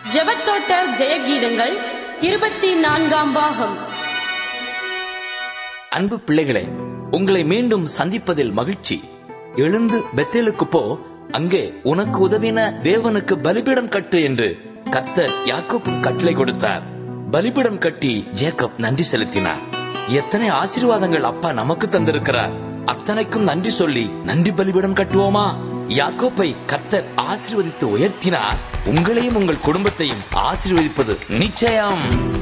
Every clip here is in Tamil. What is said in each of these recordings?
ஜெபத்தோட்ட ஜெயகீதங்கள் இருபத்தி நான்காம் பாகம் அன்பு பிள்ளைகளே உங்களை மீண்டும் சந்திப்பதில் மகிழ்ச்சி எழுந்து பெத்தேலுக்கு போ அங்கே உனக்கு உதவின தேவனுக்கு பலிபீடம் கட்டு என்று கர்த்தர் யாக்கோப் கட்டளை கொடுத்தார் பலிபீடம் கட்டி ஜேக்கப் நன்றி செலுத்தினார் எத்தனை ஆசீர்வாதங்கள் அப்பா நமக்கு தந்திருக்கிறார் அத்தனைக்கும் நன்றி சொல்லி நன்றி பலிபீடம் கட்டுவோமா யாக்கோப்பை கர்த்தர் ஆசீர்வதித்து உயர்த்தினார் உங்களையும் உங்கள் குடும்பத்தையும் ஆசீர்வதிப்பது நிச்சயம்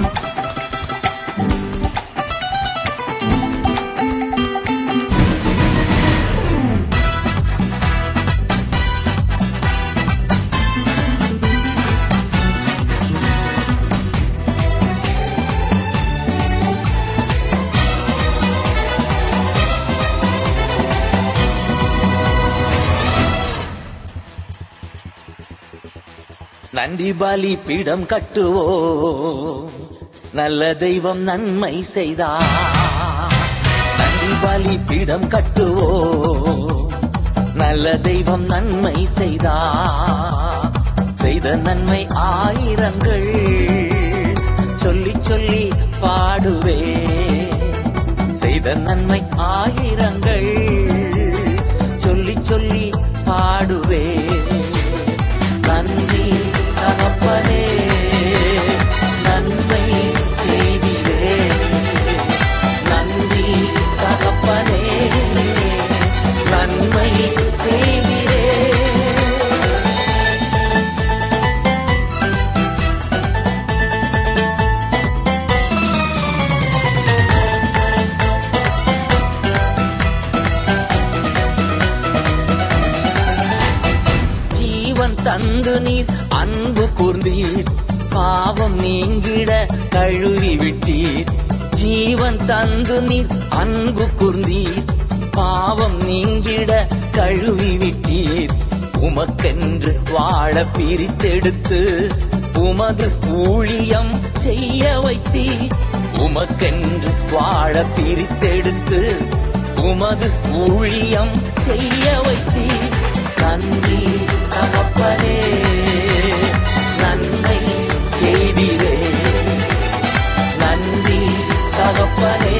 நன்றி பலி பீடம் கட்டுவோ நல்ல தெய்வம் நன்மை செய்தார் நன்றி பலி பீடம் கட்டுவோ நல்ல தெய்வம் நன்மை செய்தார் செய்த நன்மை ஆயிரங்கள் சொல்லி சொல்லி பாடுவே செய்த நன்மை ஆயிரங்கள் சொல்லி சொல்லி பாடுவே நன்றி தகப்பனே நன்மை செய்திலே நன்றி தகப்பனே நன்மை செய்திலே ஜீவன் தந்து நீர் அன்பு கூர்ந்தீர் பாவம் நீங்கிட கழுவி விட்டீர் ஜீவன் தந்து நீர் அன்பு கூர்ந்தீர் பாவம் நீங்கிட கழுவி விட்டீர் உமக்கென்று வாழ பிரித்தெடுத்து உமது ஊழியம் செய்ய வைத்தீர் உமக்கென்று வாழ பிரித்தெடுத்து உமது ஊழியம் செய்ய வைத்தீர் நன்றி தகப்பனே நன்மை செய்திரே நன்றி தகப்பனே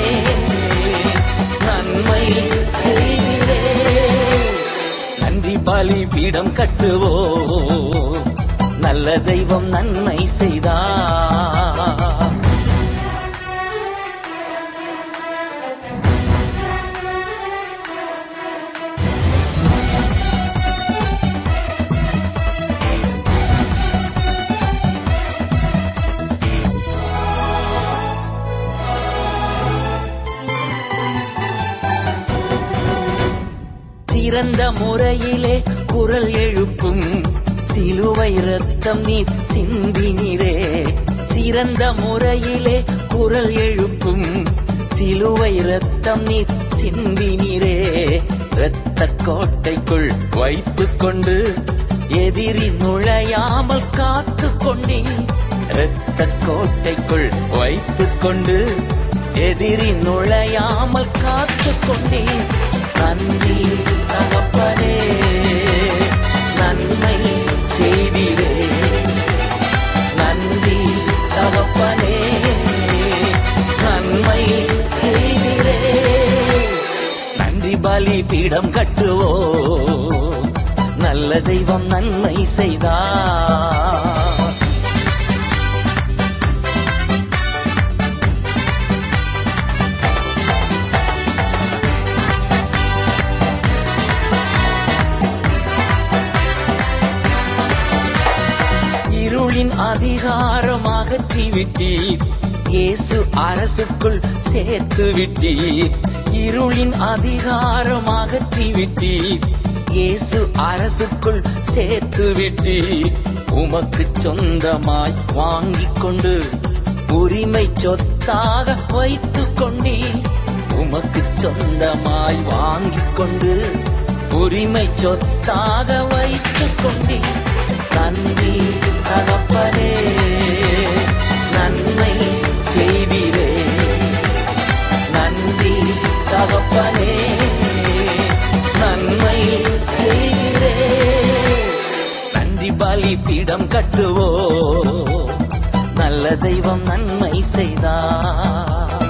நன்மை செய்திரே நன்றி பலி பீடம் கட்டுவோ நல்ல தெய்வம் நன்மை செய்தார் சிறந்த முறையிலே குரல் எழுப்பும் சிலுவை ரத்தம் நீர் சிந்தினிரே சிறந்த முறையிலே குரல் எழுப்பும் சிலுவை ரத்தம் நீர் சிந்தினிரே இரத்த கோட்டைக்குள் வைத்துக் கொண்டு எதிரி நுழையாமல் காத்து கொண்டீர் இரத்த கோட்டைக்குள் வைத்துக் கொண்டு எதிரி நுழையாமல் காத்து கொண்டீர் நன்றி தகப்பனே நன்மை செய்திரே நன்றி தகப்பனே நன்மை செய்திரே நன்றி பலி பீடம் கட்டுவோ நல்ல தெய்வம் நன்மை செய்தார் இருளின் அதிகாரம் அகற்றி விட்டீர் இயேசு அரசுக்குள் சேர்த்து விட்டீர் இருளின் அதிகாரம் அகற்றி விட்டீர் இயேசு அரசுக்குள் சேர்த்து விட்டீர் உமக்கு சொந்தமாய் வாங்கிக் கொண்டு உரிமை சொத்தாக வைத்துக் கொண்டீர் உமக்கு சொந்தமாய் வாங்கிக் கொண்டு உரிமை சொத்தாக வைத்துக் கொண்டீர் நன்றி தகப்பனே நன்மை செய்திரே நன்றி தகப்பனே நன்மை செய்திரே பலி பீடம் கட்டுவோ நல்ல தெய்வம் நன்மை செய்தார்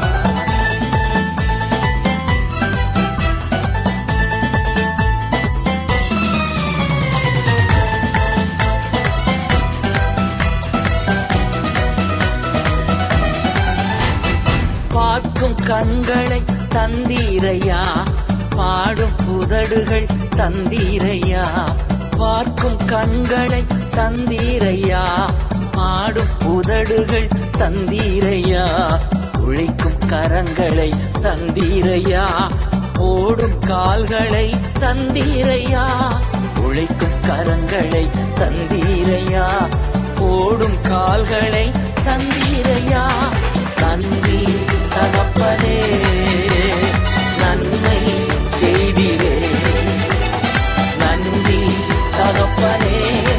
பார்க்கும் கண்களை தந்தீரையா பாடும் புதடுகள் தந்தீரையா பார்க்கும் கண்களை தந்தீரையா பாடும் புதடுகள் தந்தீரையா உழைக்கும் கரங்களை தந்தீரையா ஓடும் கால்களை தந்தீரையா உழைக்கும் கரங்களை தந்தீரையா ஓடும் கால்களை தந்தீரையா நன்றி தகப்பனே நன்மை செய்திரே நன்றி தகப்பனே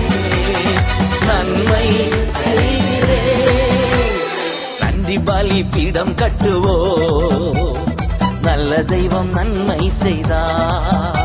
நன்மை செய்திரே நன்றி பலி பீடம் கட்டுவோ நல்ல தெய்வம் நன்மை செய்தார்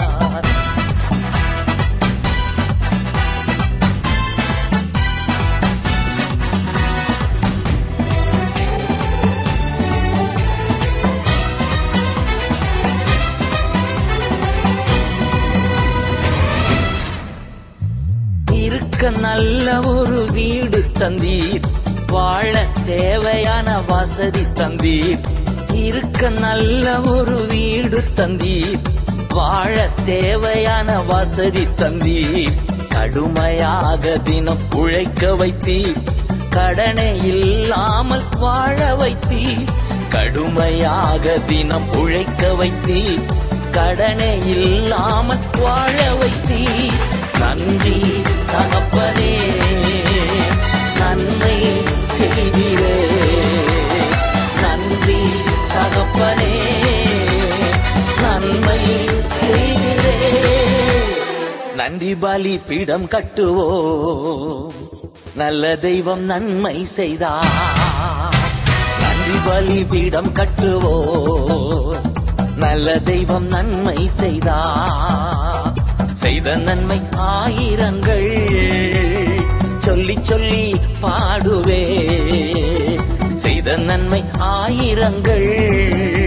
இருக்க நல்ல ஒரு வீடு தந்தீர் வாழ தேவையான வசதி தந்தீர் இருக்க நல்ல ஒரு வீடு தந்தீர் வாழ தேவையான வசதி தந்தீர் கடுமையாக தினம் உழைக்க வைத்தீர் கடனே இல்லாமல் வாழ வைத்தீர் கடுமையாக தினம் உழைக்க வைத்தீர் கடனே இல்லாமல் வாழ வைத்தீர் நன்றி தகப்பனே நன்மை செய்திரே நன்றி தகப்பனே நன்மை செய்திரே நன்றி பலி பீடம் கட்டுவோ நல்ல தெய்வம் நன்மை செய்தார் நன்றி பலி பீடம் கட்டுவோ நல்ல தெய்வம் நன்மை செய்தார் செய்த நன்மை ஆயிரங்கள் சொல்லி சொல்லி பாடுவே செய்த நன்மை ஆயிரங்கள்